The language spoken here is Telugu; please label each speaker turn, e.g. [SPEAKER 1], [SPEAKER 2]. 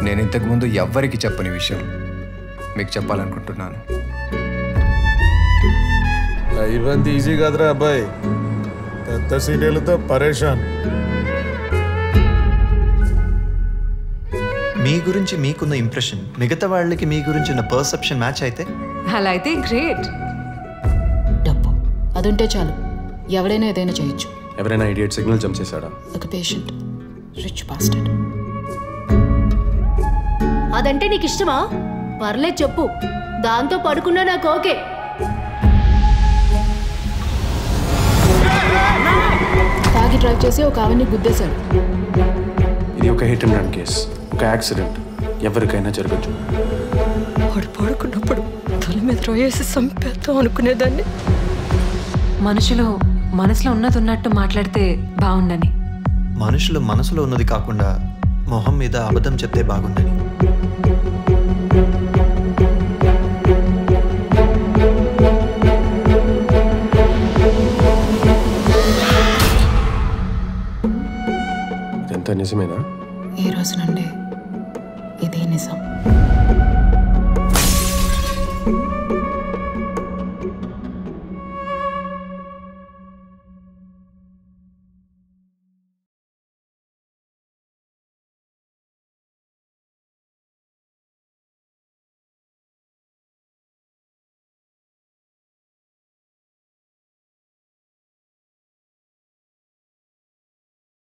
[SPEAKER 1] నేను ఇంతకుముందు ఎవ్వరికి చెప్పని విషయం మీకు చెప్పాలనుకుంటున్నాను
[SPEAKER 2] ఇవంత ఈజీ కాదురా అబ్బాయి పెద్ద సీరియల్తో పరేషాన్
[SPEAKER 3] మీ గురించి మీకున్న ఇంప్రెషన్ మిగతా వాళ్ళకి మీ గురించి ఉన్న పర్సెప్షన్ మ్యాచ్ అయితే
[SPEAKER 4] అలా అయితే గ్రేట్
[SPEAKER 5] డబ్బు అదుంటే చాలు ఎవడైనా ఏదైనా చేయొచ్చు
[SPEAKER 6] ఎవరైనా ఇడియట్ సిగ్నల్ జంప్ చేశాడా
[SPEAKER 5] ఒక పేషెంట్ రిచ్ బాస్టర్డ్
[SPEAKER 7] అదంటే నీకు ఇష్టమా పర్లేదు చెప్పు దాంతో పడుకున్నా నాకు ఓకే
[SPEAKER 5] తాగి డ్రైవ్ చేసి ఒక ఆవిడ్ని గుద్దేశాడు
[SPEAKER 6] ఇది ఒక హిట్ అండ్ రన్ కేస్ ఒక యాక్సిడెంట్ ఎవరికైనా జరగచ్చు
[SPEAKER 4] వాడు పడుకున్నప్పుడు తల మీద రోయేసి చంపేద్దాం అనుకునేదాన్ని మనుషులు మనసులో ఉన్నది ఉన్నట్టు మాట్లాడితే బాగుండని
[SPEAKER 3] మనుషులు మనసులో ఉన్నది కాకుండా మొహం మీద అబద్ధం చెప్తే బాగుండని
[SPEAKER 6] ఇదంతా నిజమేనా
[SPEAKER 5] ఈ రోజు నుండి ఇదే నిజం